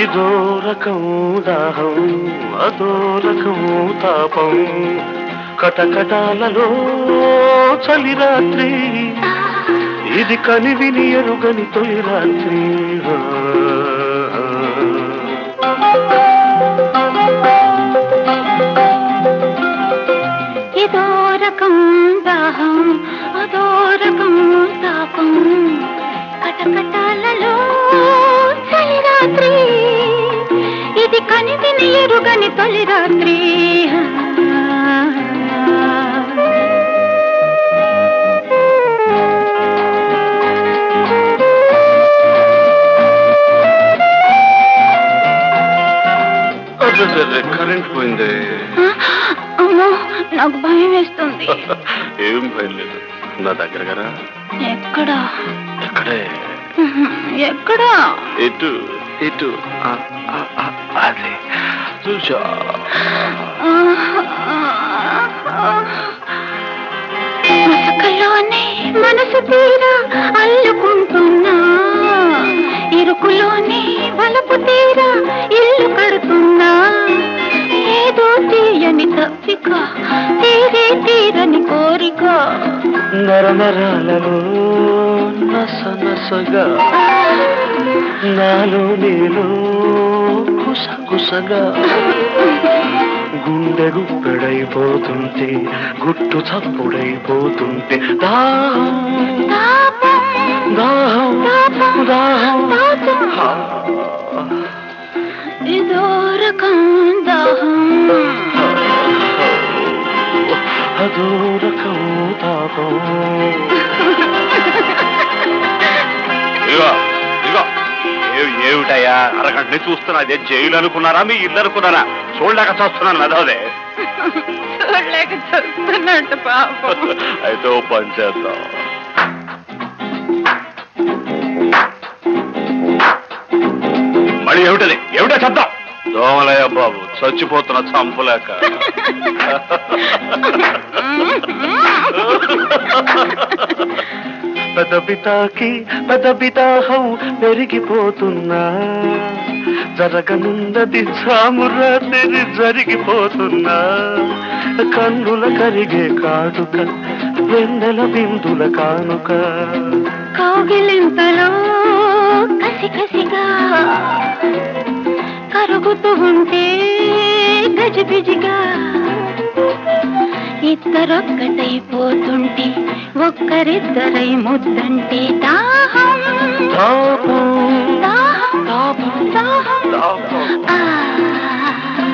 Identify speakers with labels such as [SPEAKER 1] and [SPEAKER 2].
[SPEAKER 1] ఇదో రకం దాహం అదో రకం తాపం కటకటాలలో చలి రాత్రి ఇది కనివిని ఎరుగని తొలి రాత్రి
[SPEAKER 2] ఇదో రకం దాహం అదో రకం తాపం కటకటాలలో చలి రాత్రి ఇది కనివిని ఎరుగని తొలి రాత్రి
[SPEAKER 1] అదే కరెంట్ పోయింది
[SPEAKER 2] అమ్మో నాకు భయం వేస్తుంది
[SPEAKER 1] ఏం భయం లేదు నా దగ్గర కదా
[SPEAKER 2] ఎక్కడా
[SPEAKER 1] ఎక్కడే
[SPEAKER 2] ఎక్కడా
[SPEAKER 1] ఇటు ఇటు ఆ, ఆ, ఆ, అదే చూసా
[SPEAKER 2] మసకలోనే మనసు తీరా అల్లుకుంటున్నా ఇరుకులోనే బలపు తీరా ఇల్లు కడుతున్నా ఏదో తీయని తప్పిక తీరే తీరని కోరిక
[SPEAKER 1] నర నరాలలో నస నసగా నాలో నీలో కుస కుసగా గుండె గుప్పెడైపోతుంటే గుట్టు చప్పుడైపోతుంటే దాహం
[SPEAKER 2] తాపం,
[SPEAKER 1] దాహం
[SPEAKER 2] తాపం,
[SPEAKER 1] దాహం
[SPEAKER 2] తాపం.
[SPEAKER 1] హా.
[SPEAKER 2] ఇదో రకం దాహం
[SPEAKER 1] అదో రకం తాపం
[SPEAKER 3] ఇదిగో ఇదిగో ఏ- ఏమిటయ్యా అరగంట నుంచి చూస్తున్నా అదే జైలు అనుకున్నారా మీ ఇల్లు అనుకున్నారా చూడలేక చూస్తున్నాను అదోదే
[SPEAKER 2] చూడలేక చూస్తున్నట్టు పాపం
[SPEAKER 1] అయితే ఓ పని చేద్దాం
[SPEAKER 3] మళ్ళీ ఏమిటది ఏమిటో శబ్దం
[SPEAKER 1] దోమలయ్య బాబు చచ్చిపోతున్న చంపులేక పెదబితాకి పెదబిదాహం పెరిగిపోతున్నా జరగనున్నది సామురాత్రి జరిగిపోతున్నా కన్నుల కరిగే కాటుక వెన్నెల బిందుల కానుక
[SPEAKER 2] కౌగిలింతలో కసి కసిగా కరుగుతూ ఉంటే గజిబిజిగా ఇద్దరొక్కటైపోతుంటే ఒక్కరిద్దరై ముద్దంటే దాహం
[SPEAKER 1] తాపం
[SPEAKER 2] దాహం
[SPEAKER 1] తాపం
[SPEAKER 2] దాహం
[SPEAKER 1] తాపం
[SPEAKER 2] ఆ